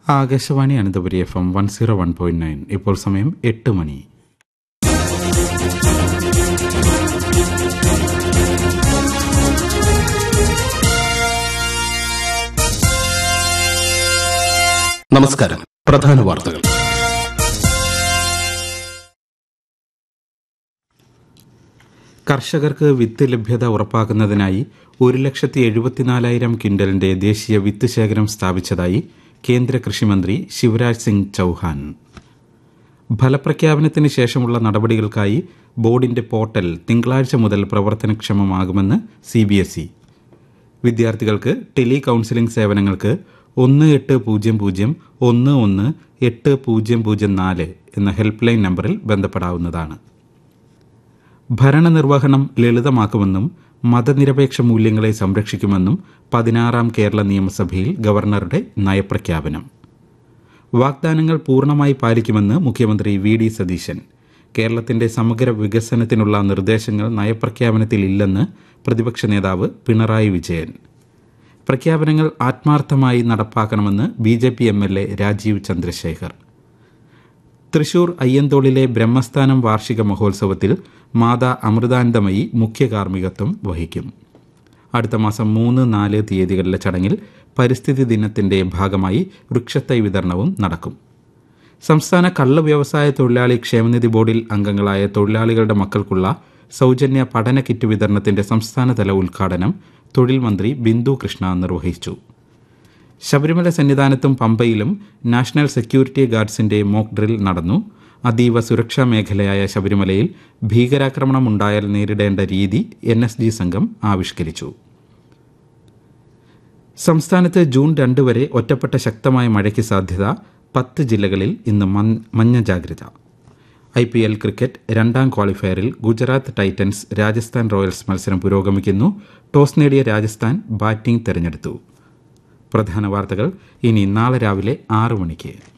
Akashvani Ananthapuri F M one zero one point nine ഇപ്പോൾ സമയം എട്ട് മണി നമസ്കാരം പ്രധാന വാർത്തകൾ കർഷകർക്ക് വിത്ത് ലഭ്യത ഉറപ്പാക്കുന്നതിനായി ഒരു ലക്ഷത്തി എഴുപത്തിനാലായിരം ക്വിൻ്റലിന്റെ ദേശീയ വിത്ത് ശേഖരം സ്ഥാപിച്ചതായി കേന്ദ്ര കൃഷിമന്ത്രി ശിവരാജ് സിംഗ് ചൌഹാൻ ഫലപ്രഖ്യാപനത്തിന് ശേഷമുള്ള നടപടികൾക്കായി ബോർഡിന്റെ പോർട്ടൽ തിങ്കളാഴ്ച മുതൽ പ്രവർത്തനക്ഷമമാകുമെന്ന് സി ബി എസ് ഇ വിദ്യാർത്ഥികൾക്ക് ടെലി കൌൺസിലിംഗ് സേവനങ്ങൾക്ക് ഒന്ന് എട്ട് പൂജ്യം പൂജ്യം ഒന്ന് ഒന്ന് എട്ട് പൂജ്യം പൂജ്യം നാല് എന്ന ഹെൽപ്പ് ലൈൻ നമ്പറിൽ ബന്ധപ്പെടാവുന്നതാണ് ഭരണനിർവഹണം ലളിതമാക്കുമെന്നും മതനിരപേക്ഷ മൂല്യങ്ങളെ സംരക്ഷിക്കുമെന്നും പതിനാറാം കേരള നിയമസഭയിൽ ഗവർണറുടെ നയപ്രഖ്യാപനം വാഗ്ദാനങ്ങൾ പൂർണ്ണമായി പാലിക്കുമെന്ന് മുഖ്യമന്ത്രി വി ഡി സതീശൻ കേരളത്തിന്റെ സമഗ്ര വികസനത്തിനുള്ള നിർദ്ദേശങ്ങൾ നയപ്രഖ്യാപനത്തിൽ ഇല്ലെന്ന് പ്രതിപക്ഷ നേതാവ് പിണറായി വിജയൻ പ്രഖ്യാപനങ്ങൾ ആത്മാർത്ഥമായി നടപ്പാക്കണമെന്ന് B J P M L A Rajeev Chandrasekhar Thrissur അയ്യന്തോളിലെ ബ്രഹ്മസ്ഥാനം വാർഷിക മഹോത്സവത്തിൽ മാതാ അമൃതാനന്ദമയി മുഖ്യ കാർമ്മികത്വം വഹിക്കും അടുത്ത മാസം മൂന്ന് നാല് തീയതികളിലെ ചടങ്ങിൽ പരിസ്ഥിതി ദിനത്തിന്റെ ഭാഗമായി വൃക്ഷത്തൈ വിതരണവും നടക്കും സംസ്ഥാന കള്ള് വ്യവസായ തൊഴിലാളി ക്ഷേമനിധി ബോർഡിൽ അംഗങ്ങളായ തൊഴിലാളികളുടെ മക്കൾക്കുള്ള സൗജന്യ പഠന കിറ്റ് വിതരണത്തിന്റെ സംസ്ഥാനതല ഉദ്ഘാടനം തൊഴിൽ മന്ത്രി ബിന്ദു കൃഷ്ണ നിർവഹിച്ചു ശബരിമല സന്നിധാനത്തും പമ്പയിലും നാഷണൽ സെക്യൂരിറ്റി ഗാർഡ്സിന്റെ മോക്ക് ഡ്രിൽ നടന്നു അതീവ സുരക്ഷാ മേഖലയായ ശബരിമലയിൽ ഭീകരാക്രമണം ഉണ്ടായാൽ നേരിടേണ്ട രീതി എൻ എസ് ജി സംഘം ആവിഷ്കരിച്ചു സംസ്ഥാനത്ത് ജൂൺ രണ്ട് വരെ ഒറ്റപ്പെട്ട ശക്തമായ മഴയ്ക്ക് സാധ്യത പത്ത് ജില്ലകളിൽ ഇന്ന് മഞ്ഞ- മഞ്ഞ ജാഗ്രത ഐ പി എൽ ക്രിക്കറ്റ് രണ്ടാം ക്വാളിഫയറിൽ ഗുജറാത്ത് ടൈറ്റൻസ് രാജസ്ഥാൻ റോയൽസ് മത്സരം പുരോഗമിക്കുന്നു ടോസ് നേടിയ രാജസ്ഥാൻ ബാറ്റിംഗ് തെരഞ്ഞെടുത്തു പ്രധാന വാർത്തകൾ ഇനി നാളെ രാവിലെ ആറു മണിക്ക്